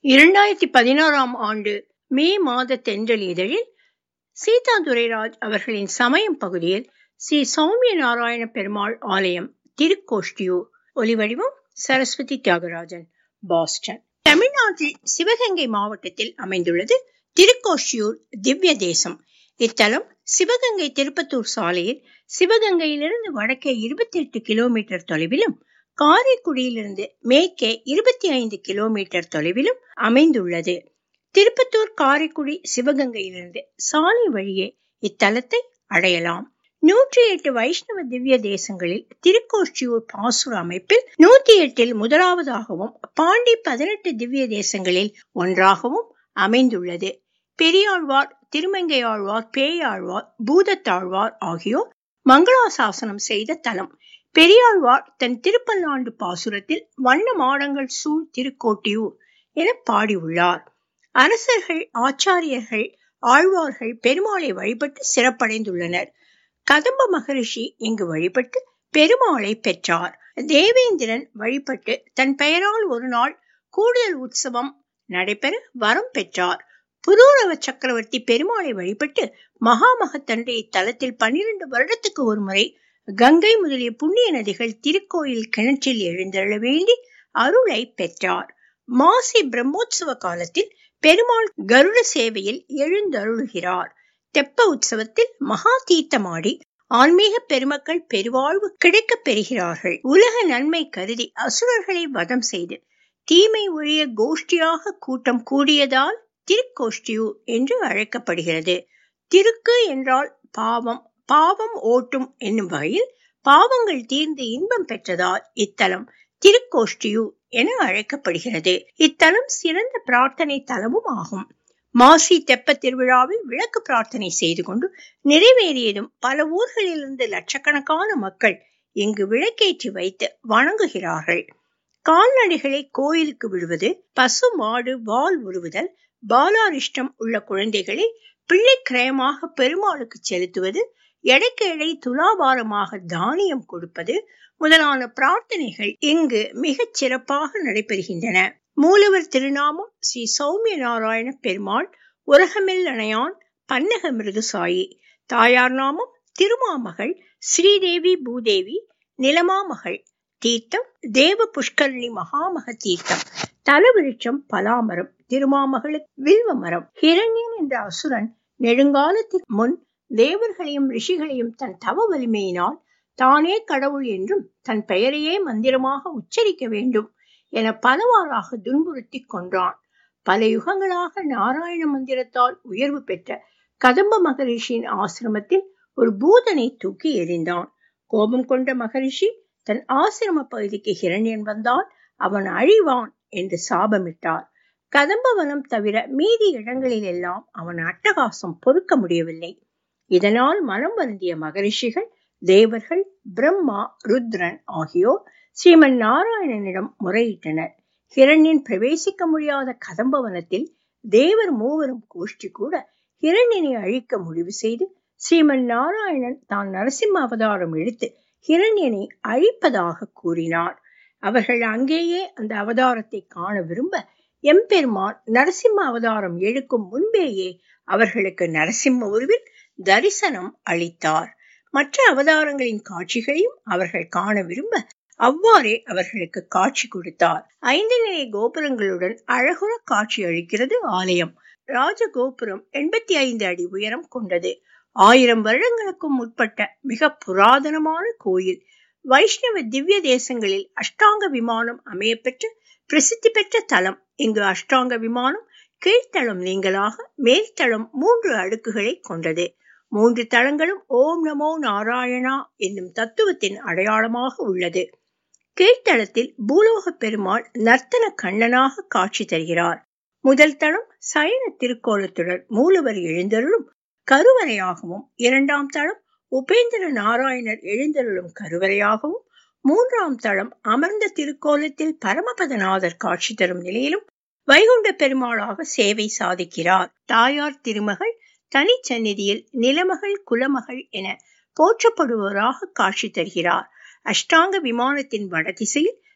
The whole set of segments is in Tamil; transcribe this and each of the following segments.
இரண்டாயிரத்தி பதினாறாம் ஆண்டு மே மாத தென்றல் இதழில் சீதா துரைராஜ் அவர்களின் சமயம் பகுதியில் ஸ்ரீ சௌமிய நாராயண பெருமாள் ஆலயம் திருக்கோஷ்டியூர் ஒலிவடிவம் சரஸ்வதி தியாகராஜன் பாஸ்டன் தமிழ்நாட்டில் சிவகங்கை மாவட்டத்தில் அமைந்துள்ளது திருக்கோஷ்டியூர் திவ்ய தேசம் இத்தலம் சிவகங்கை திருப்பத்தூர் சாலையில் சிவகங்கையிலிருந்து வடக்கே இருபத்தி எட்டு கிலோமீட்டர் தொலைவிலும் காரைக்குடியிலிருந்து மேற்கே இருபத்தி ஐந்து கிலோமீட்டர் தொலைவிலும் அமைந்துள்ளது திருப்பத்தூர் காரைக்குடி சிவகங்கையிலிருந்து சாலை வழியே இத்தலத்தை அடையலாம் நூற்றி எட்டு வைஷ்ணவ திவ்ய தேசங்களில் திருக்கோஷ்டியூர் பாசுர அமைப்பில் நூத்தி எட்டில் முதலாவதாகவும் பாண்டி பதினெட்டு திவ்ய தேசங்களில் ஒன்றாகவும் அமைந்துள்ளது பெரியாழ்வார் திருமங்கையாழ்வார் பேயாழ்வார் பூதத்தாழ்வார் ஆகியோர் மங்களாசாசனம் செய்த தலம் பெரியாழ்வார் தன் திருப்பல்லாண்டு பாசுரத்தில் வண்ண மாடங்கள் சூழ் திருக்கோட்டியூர் என பாடியுள்ளார் அரசர்கள் ஆச்சாரியர்கள் ஆழ்வார்கள் பெருமாளை வழிபட்டு சிறப்படைந்துள்ளனர் கதம்ப மகரிஷி இங்கு வழிபட்டு பெருமாளை பெற்றார் தேவேந்திரன் வழிபட்டு தன் பெயரால் ஒரு நாள் கூடுதல் உற்சவம் நடைபெற வரம் பெற்றார் புரூரவ சக்கரவர்த்தி பெருமாளை வழிபட்டு மகாமகத்தன்று இத்தலத்தில் பன்னிரண்டு வருடத்துக்கு ஒரு முறை கங்கை முதலிய புண்ணிய நதிகள் திருக்கோயில் கிணற்றில் எழுந்தருள வேண்டி அருளை பெற்றார் மாசி பிரம்மோற்சவ காலத்தில் பெருமாள் கருட சேவையில் எழுந்தருளுகிறார் தெப்ப உற்சவத்தில் மகா தீர்த்தமாடி ஆன்மீக பெருமக்கள் பெருவாழ்வு கிடைக்கப் பெறுகிறார்கள் உலக நன்மை கருதி அசுரர்களை வதம் செய்து தீமை ஒழிய கோஷ்டியாக கூட்டம் கூடியதால் திருக்கோஷ்டியூர் என்று அழைக்கப்படுகிறது திருக்கு என்றால் பாவம் பாவம் ஓட்டும் என்னும் வகையில் பாவங்கள் தீர்ந்து இன்பம் பெற்றதால் இத்தலம் திருக்கோஷ்டியூர் என அழைக்கப்படுகிறது இத்தலம் சிறந்த பிரார்த்தனை தலமும் ஆகும் மாசி தெப்ப திருவிழாவில் விளக்கு பிரார்த்தனை செய்து கொண்டு நிறைவேறியதும் பல ஊர்களிலிருந்து லட்சக்கணக்கான மக்கள் இங்கு விளக்கேற்றி வைத்து வணங்குகிறார்கள் கால்நடைகளை கோயிலுக்கு விடுவது பசு மாடு வால் உருவுதல் பாலாரிஷ்டம் உள்ள குழந்தைகளை பிள்ளை கிரயமாக பெருமாளுக்கு செலுத்துவது எடைக்கு எடை துலாபாரமாக தானியம் கொடுப்பது முதலான பிரார்த்தனைகள் இங்கு மிகச் சிறப்பாக நடைபெறுகின்றன மூலவர் திருநாமம் ஸ்ரீ சௌமிய நாராயண பெருமாள் உலகமில் அணையான் பன்னக மிருதுசாயி தாயார் நாமம் திருமாமகள் ஸ்ரீதேவி பூதேவி நிலமாமகள் தீர்த்தம் தேவ புஷ்கரணி மகாமக தீர்த்தம் தலவிருட்சம் பலாமரம் திருமாமகளுக்கு வில்வ மரம் ஹிரண்யன் என்ற அசுரன் நெடுங்காலத்திற்கு முன் தேவர்களையும் ரிஷிகளையும் தன் தவ வலிமையினால் தானே கடவுள் என்றும் தன் பெயரையே மந்திரமாக உச்சரிக்க வேண்டும் என பலவாறாக துன்புறுத்தி கொன்றான் பல யுகங்களாக நாராயண மந்திரத்தால் உயர்வு பெற்ற கதம்ப மகரிஷியின் ஆசிரமத்தில் ஒரு பூதனை தூக்கி எறிந்தான் கோபம் கொண்ட மகரிஷி தன் ஆசிரம பகுதிக்கு ஹிரண்யன் வந்தால் அவன் அழிவான் என்று சாபமிட்டார் கதம்பவனம் தவிர மீதி இடங்களில் எல்லாம் அவன் அட்டகாசம் பொறுக்க முடியவில்லை இதனால் மனம் வருந்திய மகரிஷிகள் தேவர்கள் பிரம்மா ருத்ரன் ஆகியோர் ஸ்ரீமன் நாராயணனிடம் முறையிட்டனர் ஹிரண்யன் பிரவேசிக்க முடியாத கதம்பவனத்தில் தேவர் மூவரும் கோஷ்டி கூட ஹிரண்யனை அழிக்க முடிவு செய்து ஸ்ரீமன் நாராயணன் தான் நரசிம்ம அவதாரம் எடுத்து ஹிரண்யனை அழிப்பதாக கூறினார் அவர்கள் அங்கேயே அந்த அவதாரத்தை காண விரும்ப எம்பெருமான் நரசிம்ம அவதாரம் எடுக்கும் முன்பேயே அவர்களுக்கு நரசிம்ம உருவில் தரிசனம் அளித்தார் மற்ற அவதாரங்களின் காட்சிகளையும் அவர்கள் காண விரும்ப அவ்வாறே அவர்களுக்கு காட்சி கொடுத்தார் ஐந்து நிலை கோபுரங்களுடன் அழகுற காட்சி அளிக்கிறது ஆலயம் ராஜகோபுரம் எண்பத்தி ஐந்து அடி உயரம் கொண்டது ஆயிரம் வருடங்களுக்கும் முற்பட்ட மிக புராதனமான கோயில் வைஷ்ணவ திவ்ய தேசங்களில் அஷ்டாங்க விமானம் அமையப்பெற்ற பிரசித்தி பெற்ற தலம் இங்கு அஷ்டாங்க விமானம் கீழ்த்தளம் நீங்களாக மேல்தளம் மூன்று அடுக்குகளை கொண்டது மூன்று தளங்களும் ஓம் நமோ நாராயணா என்னும் தத்துவத்தின் அடையாளமாக உள்ளது கீழ்த்தளத்தில் பூலோக பெருமாள் நர்த்தன கண்ணனாக காட்சி தருகிறார் முதல் தளம் சயன திருக்கோலத்துடன் மூலவர் எழுந்தருளும் கருவறையாகவும் இரண்டாம் தளம் உபேந்திர நாராயணர் எழுந்தருளும் கருவறையாகவும் மூன்றாம் தளம் அமர்ந்த திருக்கோலத்தில் பரமபதநாதர் காட்சி தரும் நிலையிலும் வைகுண்ட பெருமாளாக சேவை சாதிக்கிறார் தாயார் திருமகள் தனிச்சந்நிதியில் நிலமகள் குலமகள் என போற்றப்படுபவராக காட்சி தருகிறார் அஷ்டாங்க விமானத்தின் வடதிசையில்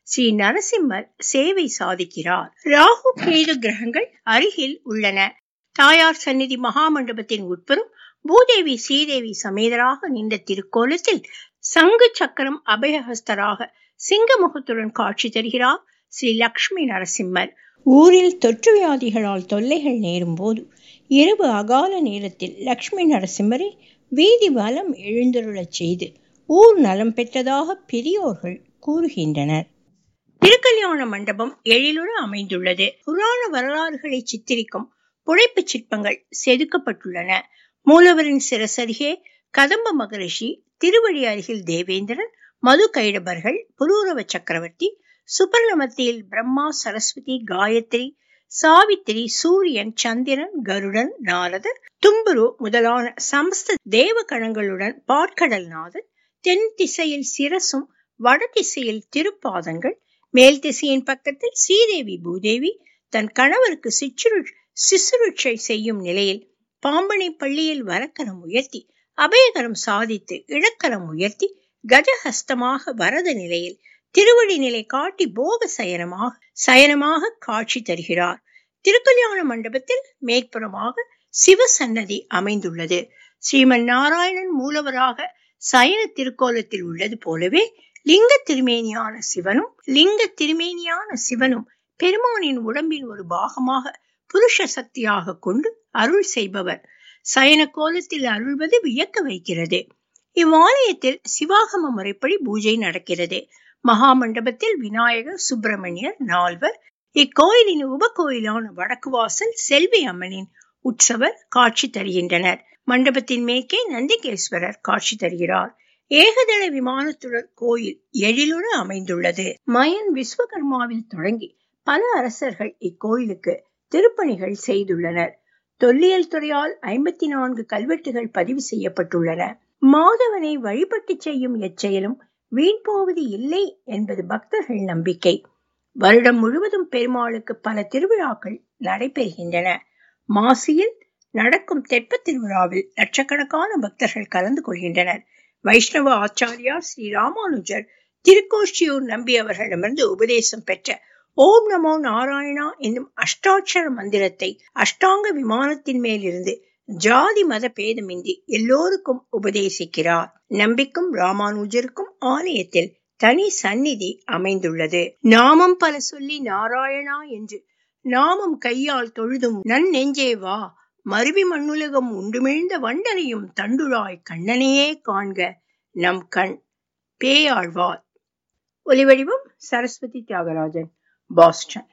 ஸ்ரீ நரசிம்மர் சேவை சாதிக்கிறார் ராகு கேது கிரகங்கள் அருகில் உள்ளன தாயார் சந்நிதி மகாமண்டபத்தின் உட்புறம் பூதேவி ஸ்ரீதேவி சமேதராக நின்ற திருக்கோலத்தில் சங்கு சக்கரம் அபயஹஸ்தராக சிங்கமுகத்துடன் காட்சி தருகிறார் ஸ்ரீ லக்ஷ்மி நரசிம்மர் ஊரில் தொற்று வியாதிகளால் தொல்லைகள் நேரும் போது இரவு அகால நேரத்தில் லக்ஷ்மி நரசிம்மரை வீதி வலம் எழுந்தருளச் செய்து ஊர் நலம் பெற்றதாக பெரியோர்கள் கூறுகின்றனர் திருக்கல்யாண மண்டபம் எழிலுற அமைந்துள்ளது புராண வரலாறுகளை சித்தரிக்கும் புடைப்புச் சிற்பங்கள் செதுக்கப்பட்டுள்ளன மூலவரின் சிரசருகே கதம்ப மகரிஷி திருவடி அருகில் தேவேந்திரன் மது கைடபர்கள் புரூரவ சக்கரவர்த்தி சுபர்ணமத்தியில் பிரம்மா சரஸ்வதி காயத்ரி சாவித்திரி சூரியன் சந்திரன் கருடன் நாரதர் தும்புரு முதலான சமஸ்த தேவ கணங்களுடன் பாட்கடல்நாதன் தென் திசையில் சிரசும் வட திசையில் திருப்பாதங்கள் மேல் திசையின் பக்கத்தில் ஸ்ரீதேவி பூதேவி தன் கணவருக்கு சிச்சுரு சிசுருட்சை செய்யும் நிலையில் பாம்பனை பள்ளியில் வரக்கரம் உயர்த்தி அபயகரம் சாதித்து இழக்கரம் உயர்த்தி கஜஹஸ்தமாக வரத நிலையில் திருவடி நிலை காட்டி போக சயனமாக சயனமாக காட்சி தருகிறார் திருக்கல்யாண மண்டபத்தில் மேற்புறமாக சிவசன்னதி அமைந்துள்ளது ஸ்ரீமன் நாராயணன் மூலவராக சயன திருக்கோலத்தில் உள்ளது போலவே லிங்க திருமேனியான சிவனும் லிங்க திருமேனியான சிவனும் பெருமானின் உடம்பின் ஒரு பாகமாக புருஷ சக்தியாக கொண்டு அருள் செய்பவர் சயன கோலத்தில் அருள்வது வியக்க வைக்கிறது இவ்வாலயத்தில் சிவாகம முறைப்படி பூஜை நடக்கிறது மகா மண்டபத்தில் விநாயகர் சுப்பிரமணியர் நால்வர் இக்கோயிலின் உபகோயிலான வடக்கு வாசல் செல்வி அம்மனின் உற்சவர் காட்சி தருகின்றனர் மண்டபத்தின் மேற்கே நந்திகேஸ்வரர் காட்சி தருகிறார் ஏகதள விமானத்துடன் கோயில் எழிலுற அமைந்துள்ளது மயன் விஸ்வகர்மாவில் தொடங்கி பல அரசர்கள் இக்கோயிலுக்கு திருப்பணிகள் செய்துள்ளனர் தொல்லியல் துறையால் ஐம்பத்தி நான்கு கல்வெட்டுகள் பதிவு செய்யப்பட்டுள்ளன மாதவனை வழிபட்டு செய்யும் எச்செயலும் வீண் போவது இல்லை என்பது பக்தர்கள் நம்பிக்கை வருடம் முழுவதும் பெருமாளுக்கு பல திருவிழாக்கள் நடைபெறுகின்றன மாசியில் நடக்கும் தெப்ப திருவிழாவில் லட்சக்கணக்கான பக்தர்கள் கலந்து கொள்கின்றனர் வைஷ்ணவ ஆச்சாரியார் ஸ்ரீ ராமானுஜர் திருக்கோஷ்டியூர் நம்பி அவர்களிடமிருந்து உபதேசம் பெற்ற ஓம் நமோ நாராயணா என்னும் அஷ்டாட்சர மந்திரத்தை அஷ்டாங்க விமானத்தின் மேலிருந்து ஜாதி மத பேதமின்றி எல்லோருக்கும் உபதேசிக்கிறார் நம்பிக்கும் ராமானுஜருக்கும் ஆலயத்தில் தனி சந்நிதி அமைந்துள்ளது நாமம் பல சொல்லி நாராயணா என்று நாமம் கையால் தொழுதும் நன்னெஞ்சே வா மருவி மண்ணுலகம் உண்டுமிழ்ந்த வண்டனையும் தண்டுழாய் கண்ணனையே காண்க நம் கண் பேயாழ்வார் ஒலிவடிவம் சரஸ்வதி தியாகராஜன் பாஸ்டன்